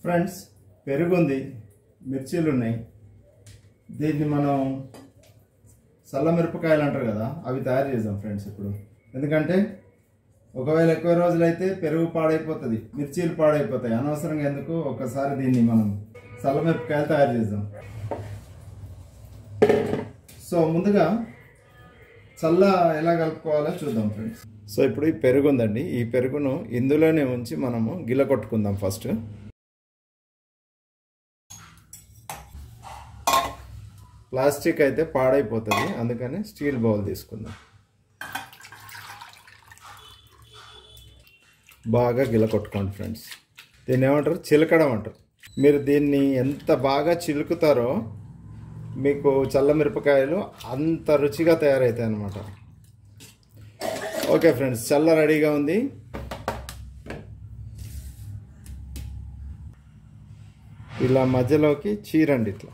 friends పెరుగుంది మిర్చీలు ఉన్నాయి దీన్ని మనం చల్ల మిరపకాయలు అంటారు కదా అవి తయారు చేద్దాం ఫ్రెండ్స్ ఇప్పుడు ఎందుకంటే ఒకవేళ ఎక్కువ రోజులైతే పెరుగు పాడైపోతుంది మిర్చీలు పాడైపోతాయి అనవసరంగా ఎందుకు ఒకసారి దీన్ని మనం చల్ల మిరపకాయలు తయారు చేద్దాం సో ముందుగా చల్ల ఎలా కలుపుకోవాలో చూద్దాం ఫ్రెండ్స్ సో ఇప్పుడు ఈ పెరుగు ఉందండి ఈ పెరుగును ఇందులోనే ఉంచి మనము గిల కొట్టుకుందాం ఫస్ట్ ప్లాస్టిక్ అయితే పాడైపోతుంది అందుకని స్టీల్ బౌల్ తీసుకుందాం బాగా గిల కొట్టుకోండి ఫ్రెండ్స్ దీన్ని ఏమంటారు చిలకడం అంటారు మీరు దీన్ని ఎంత బాగా చిలుకుతారో మీకు చల్ల మిరపకాయలు అంత రుచిగా తయారవుతాయి అన్నమాట ఓకే ఫ్రెండ్స్ చల్ల రెడీగా ఉంది ఇలా మధ్యలోకి చీరండి ఇట్లా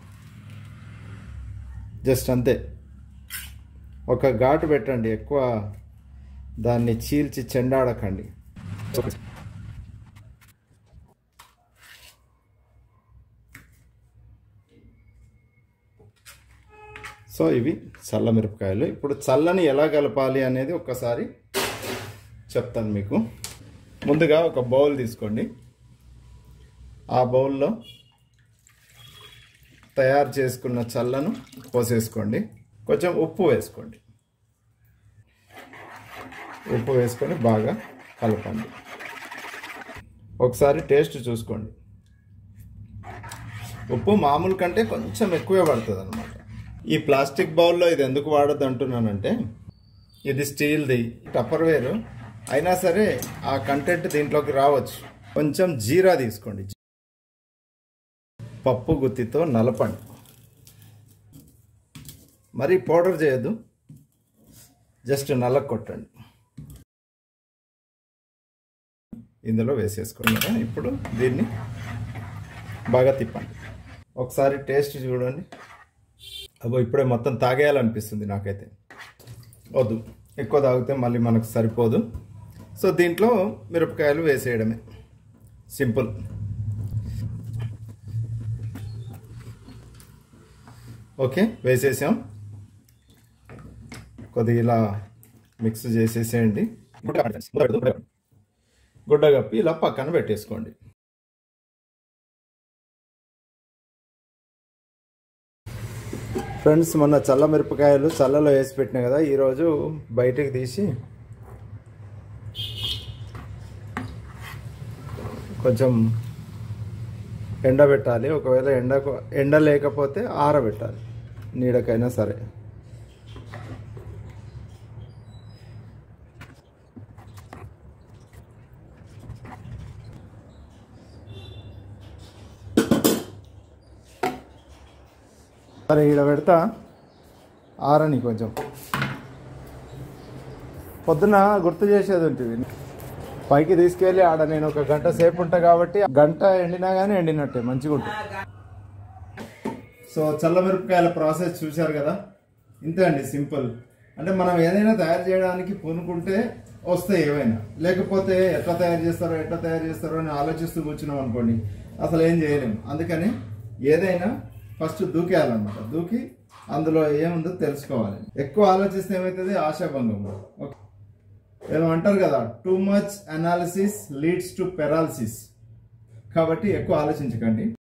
జస్ట్ అంతే ఒక ఘాటు పెట్టండి ఎక్కువ దాన్ని చీల్చి చెండాడకండి సో ఇవి చల్ల మిరపకాయలు ఇప్పుడు చల్లని ఎలా కలపాలి అనేది ఒక్కసారి చెప్తాను మీకు ముందుగా ఒక బౌల్ తీసుకోండి ఆ బౌల్లో తయారు చేసుకున్న చల్లను పోసేసుకోండి కొంచెం ఉప్పు వేసుకోండి ఉప్పు వేసుకొని బాగా కలపండి ఒకసారి టేస్ట్ చూసుకోండి ఉప్పు మామూలు కంటే కొంచెం ఎక్కువే పడుతుంది అనమాట ఈ ప్లాస్టిక్ బౌల్లో ఇది ఎందుకు వాడద్దు అంటున్నానంటే ఇది స్టీల్ది టప్పర్వేరు అయినా సరే ఆ కంటెంట్ దీంట్లోకి రావచ్చు కొంచెం జీరా తీసుకోండి పప్పు గుత్తితో నలపండి మరీ పౌడర్ చేయొద్దు జస్ట్ నల్లక కొట్టండి ఇందులో వేసేసుకోండి కదా ఇప్పుడు దీన్ని బాగా తిప్పండి ఒకసారి టేస్ట్ చూడండి అబ్బో ఇప్పుడే మొత్తం తాగేయాలనిపిస్తుంది నాకైతే వద్దు ఎక్కువ తాగితే మళ్ళీ మనకు సరిపోదు సో దీంట్లో మిరపకాయలు వేసేయడమే సింపుల్ ఓకే వేసేసాం కొద్దిగా ఇలా మిక్స్ చేసేసేయండి గుడ్డ కప్పి ఇలా పక్కన పెట్టేసుకోండి ఫ్రెండ్స్ మొన్న చల్ల మిరపకాయలు చల్లలో వేసి పెట్టినా కదా ఈరోజు బయటకు తీసి కొంచెం ఎండబెట్టాలి ఒకవేళ ఎండ ఎండ లేకపోతే ఆరబెట్టాలి నీడకైనా సరే సరే ఈడ పెడతా ఆరని కొంచెం పొద్దున గుర్తు చేసేది ఉంటుంది పైకి తీసుకెళ్ళి ఆడ నేను ఒక గంట సేపు ఉంటా కాబట్టి గంట ఎండినా కానీ ఎండినట్టే మంచిగా ఉంటుంది సో చల్ల మిరపకాయల ప్రాసెస్ చూశారు కదా ఇంతే అండి సింపుల్ అంటే మనం ఏదైనా తయారు చేయడానికి పూనుకుంటే వస్తాయి ఏవైనా లేకపోతే ఎట్లా తయారు చేస్తారో ఎట్లా తయారు చేస్తారో అని ఆలోచిస్తూ కూర్చున్నాం అనుకోండి అసలు ఏం చేయలేము అందుకని ఏదైనా ఫస్ట్ దూకేయాలన్నమాట దూకి అందులో ఏముందో తెలుసుకోవాలి ఎక్కువ ఆలోచిస్తే ఏమవుతుంది ఆశాభంగం ఓకే ఏమో అంటారు కదా too much analysis leads to paralysis కాబట్టి ఎక్కువ ఆలోచించకండి